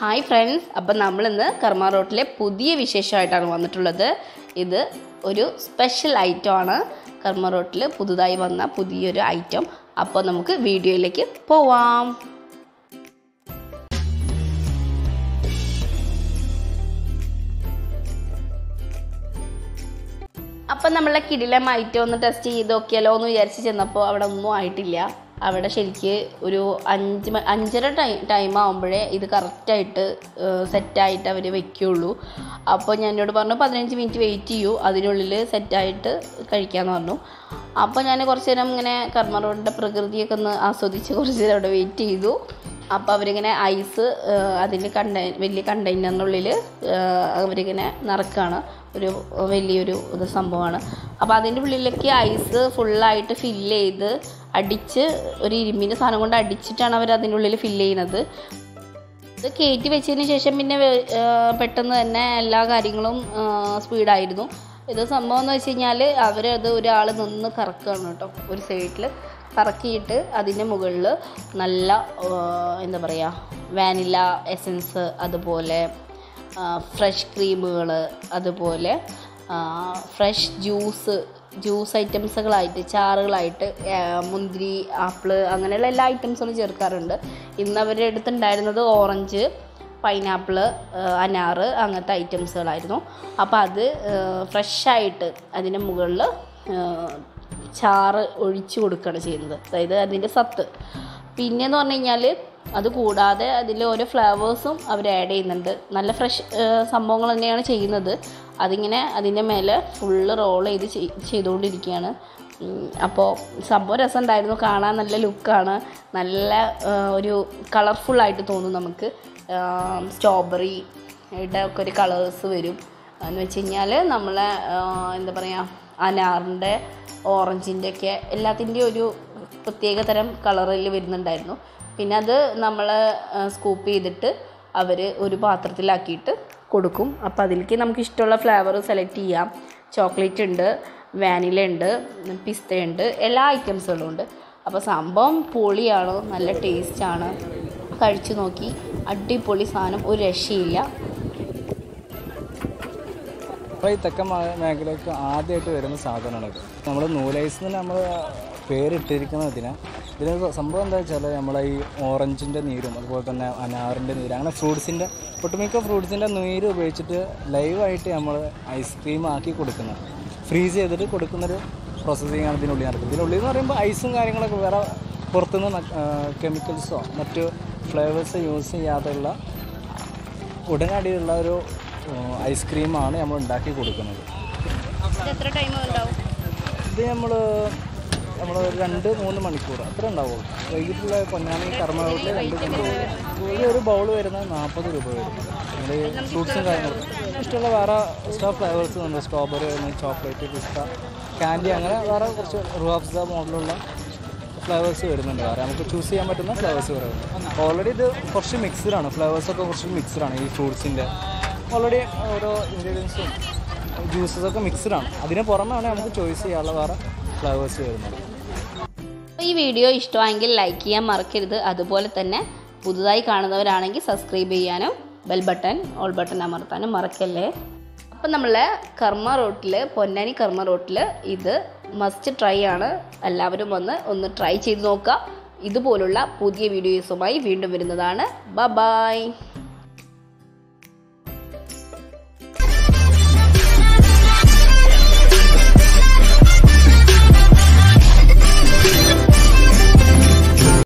hi friends അപ്പം നമ്മളിന്ന് കർമ്മ റോട്ടിലെ പുതിയ വിശേഷമായിട്ടാണ് വന്നിട്ടുള്ളത് ഇത് ഒരു സ്പെഷ്യൽ ഐറ്റം ആണ് കർമ്മ റോട്ടിൽ പുതുതായി വന്ന പുതിയൊരു ഐറ്റം അപ്പോൾ നമുക്ക് വീഡിയോയിലേക്ക് പോവാം അപ്പം നമ്മളെ കിടിലം ഐറ്റം ഒന്ന് ടെസ്റ്റ് ചെയ്ത് നോക്കിയാലോ എന്ന് വിചാരിച്ച് ചെന്നപ്പോൾ അവിടെ ഒന്നും ആയിട്ടില്ല അവിടെ ശരിക്ക് ഒരു അഞ്ച് മ- അഞ്ചര ടൈം ടൈം ആകുമ്പോഴേ ഇത് കറക്റ്റായിട്ട് സെറ്റായിട്ട് അവർ വെക്കുകയുള്ളൂ അപ്പോൾ ഞാൻ എന്നോട് പറഞ്ഞു പതിനഞ്ച് മിനിറ്റ് വെയിറ്റ് ചെയ്യൂ അതിനുള്ളിൽ സെറ്റായിട്ട് കഴിക്കാമെന്ന് പറഞ്ഞു അപ്പോൾ ഞാൻ കുറച്ച് നേരം ഇങ്ങനെ കർമ്മ റോഡിൻ്റെ പ്രകൃതിയൊക്കെ ഒന്ന് ആസ്വദിച്ച് കുറച്ച് നേരം അവിടെ വെയിറ്റ് ചെയ്തു അപ്പോൾ അവരിങ്ങനെ ഐസ് അതിൻ്റെ കണ്ടെയ് വലിയ കണ്ടെയ്നറിനുള്ളിൽ അവരിങ്ങനെ നിറക്കുകയാണ് ഒരു വലിയൊരു ഇത് സംഭവമാണ് അപ്പോൾ അതിൻ്റെ ഉള്ളിലേക്ക് ഐസ് ഫുള്ളായിട്ട് ഫില്ല് ചെയ്ത് അടിച്ച് ഒരു ഇരുമ്പിൻ്റെ സാധനം കൊണ്ട് അടിച്ചിട്ടാണ് അവർ അതിൻ്റെ ഉള്ളിൽ ഫില്ല് ചെയ്യുന്നത് ഇത് കയറ്റി വെച്ചതിന് ശേഷം പിന്നെ വേ- ആ, പെട്ടെന്ന് തന്നെ എല്ലാ കാര്യങ്ങളും സ്പീഡായിരുന്നു ഇത് സംഭവം എന്ന് വെച്ച് കഴിഞ്ഞാൽ അവരത് ഒരാൾ നിന്ന് കറക്കുകയാണ് കേട്ടോ ഒരു സൈഡിൽ കറക്കിയിട്ട് അതിൻ്റെ മുകളിൽ നല്ല ആ, എന്താ പറയുക വാനില എസൻസ് അതുപോലെ ഫ്രഷ് ക്രീമുകൾ അതുപോലെ ഫ്രഷ് ജ്യൂസ് ജ്യൂസ് ഐറ്റംസുകളായിട്ട് ചാറുകളായിട്ട് ആ, മുന്തിരി ആപ്പിള് അങ്ങനെയുള്ള എല്ലാ ഐറ്റംസുകളും ചേർക്കാറുണ്ട് ഇന്ന് അവരുടെ അടുത്തുണ്ടായിരുന്നത് ഓറഞ്ച് പൈനാപ്പിള് അനാറ് അങ്ങനത്തെ ഐറ്റംസുകളായിരുന്നു അപ്പോൾ അത് ഫ്രഷായിട്ട് അതിൻ്റെ മുകളിൽ ചാറ് ഒഴിച്ചു കൊടുക്കുകയാണ് ചെയ്യുന്നത് അതായത് അതിൻ്റെ സത്ത് പിന്നെയെന്ന് പറഞ്ഞു കഴിഞ്ഞാൽ അത് കൂടാതെ അതിൽ ഓരോ ഫ്ലേവേഴ്സും അവർ ആഡ് ചെയ്യുന്നുണ്ട് നല്ല ഫ്രഷ് സംഭവങ്ങൾ തന്നെയാണ് ചെയ്യുന്നത് അതിങ്ങനെ അതിൻ്റെ മേലെ ഫുള്ള് റോൾ ചെയ്ത് ചെയ്- ചെയ്തുകൊണ്ടിരിക്കുകയാണ് അപ്പോൾ സംഭവം രസമുണ്ടായിരുന്നു കാണാൻ നല്ല ലുക്കാണ് നല്ല ആ, ഒരു കളർഫുള്ളായിട്ട് തോന്നും നമുക്ക് സ്ട്രോബെറി യുടെ ഒക്കെ ഒരു കളേഴ്സ് വരും എന്ന് വെച്ച് കഴിഞ്ഞാൽ നമ്മളെ ആ, എന്താ പറയുക അനാറിൻ്റെ ഓറഞ്ചിൻ്റെ ഒക്കെ എല്ലാത്തിൻ്റെയും ഒരു പ്രത്യേക തരം കളറിൽ വരുന്നുണ്ടായിരുന്നു പിന്നെ അത് നമ്മൾ സ്കൂപ്പ് ചെയ്തിട്ട് അവർ ഒരു പാത്രത്തിലാക്കിയിട്ട് കൊടുക്കും അപ്പോൾ അതിലേക്ക് നമുക്ക് ഇഷ്ടമുള്ള ഫ്ലേവർ സെലക്ട് ചെയ്യാം ചോക്ലേറ്റ് ഉണ്ട് വാനില ഉണ്ട് പിസ്ത ഉണ്ട് എല്ലാ ഐറ്റംസുകളും ഉണ്ട് അപ്പോൾ സംഭവം പൊളിയാണ് നല്ല ടേസ്റ്റാണ് കഴിച്ചു നോക്കി അടിപൊളി സാധനം ഒരു രക്ഷയില്ല അപ്പോൾ ഈ തെക്കൻ മേ- മേഖലയ്ക്ക് ആദ്യമായിട്ട് വരുന്ന സാധനമാണ് ഇത് നമ്മൾ നൂലൈസ് എന്ന് നമ്മൾ പേരിട്ടിരിക്കുന്നത് ഇതിന് ഇതിന് സംഭവം എന്താ വെച്ചാൽ നമ്മളെ ഈ ഓറഞ്ചിൻ്റെ നീരും അതുപോലെ തന്നെ അനാറിൻ്റെ നീര് അങ്ങനെ ഫ്രൂട്ട്സിൻ്റെ ഒട്ടുമിക്ക ഫ്രൂട്ട്സിൻ്റെ നീര് ഉപയോഗിച്ചിട്ട് ലൈവായിട്ട് നമ്മൾ ഐസ്ക്രീം ആക്കി കൊടുക്കുന്നത് ഫ്രീസ് ചെയ്തിട്ട് കൊടുക്കുന്നൊരു പ്രോസസ്സിംഗ് ആണ് ഇതിനുള്ളിൽ നടക്കുന്നത് ഇതിനുള്ളിൽ എന്ന് പറയുമ്പോൾ ഐസും കാര്യങ്ങളൊക്കെ വേറെ പുറത്തുനിന്ന് കെമിക്കൽസോ മറ്റു ഫ്ലേവേഴ്സ് യൂസ് ചെയ്യാതെയുള്ള ഉടനടിയുള്ള ഒരു ഐസ്ക്രീമാണ് നമ്മൾ ഉണ്ടാക്കി കൊടുക്കുന്നത് എത്ര ടൈം ഉണ്ടാവും ഇത് നമ്മൾ നമ്മൾ രണ്ട് മൂന്ന് മണിക്കൂർ അത്ര ഉണ്ടാവുള്ളൂ വൈകിട്ടുള്ള പൊന്നാനി കർമ്മകളിൽ രണ്ട് മണിക്കൂർ ഇത് ഒരു ബൗൾ വരുന്നത് നാൽപ്പത് രൂപ വരും നമ്മൾ ഫ്രൂട്ട്സും കാര്യങ്ങളും ഇഷ്ടമുള്ള വേറെ ഇഷ്ടം ഫ്ലേവേഴ്സ് ഉണ്ട് സ്ട്രോബെറി ചോക്ലേറ്റ് പിസ്ത കാൻഡി അങ്ങനെ വേറെ കുറച്ച് റുഹാഫ്സ മോഡലുള്ള ഫ്ലേവേഴ്സ് വരുന്നുണ്ട് വേറെ നമുക്ക് ചൂസ് ചെയ്യാൻ പറ്റുന്ന ഫ്ലേവേഴ്സ് വരുന്നുണ്ട് ഓൾറെഡി ഇത് കുറച്ച് മിക്സ്ഡാണ് ഫ്ലേവേഴ്സൊക്കെ കുറച്ച് മിക്സ്ഡാണ് ഈ ഫ്രൂട്ട്സിൻ്റെ ഓൾറെഡി ഓരോ ഇൻഗ്രീഡിയൻസും ജ്യൂസസ് ഒക്കെ മിക്സ്ഡ് ആണ് അതിന് പുറമെയാണ് നമുക്ക് ചോയ്സ് ചെയ്യാനുള്ള വേറെ ഫ്ലേവേഴ്സ് വരുന്നത് അപ്പോൾ ഈ വീഡിയോ ഇഷ്ടമായെങ്കിൽ ലൈക്ക് ചെയ്യാൻ മറക്കരുത് അതുപോലെ തന്നെ പുതുതായി കാണുന്നവരാണെങ്കിൽ സബ്സ്ക്രൈബ് ചെയ്യാനും ബെൽ ബട്ടൺ ഓൾ ബട്ടൺ അമർത്താനും മറക്കല്ലേ അപ്പം നമ്മളെ കർമ്മ റോട്ടിൽ പൊന്നാനി കർമ്മ റോട്ടിൽ ഇത് മസ്റ്റ് ട്രൈ ആണ് എല്ലാവരും വന്ന് ഒന്ന് ട്രൈ ചെയ്ത് നോക്കുക ഇതുപോലുള്ള പുതിയ വീഡിയോസുമായി വീണ്ടും വരുന്നതാണ് ബ ബായ്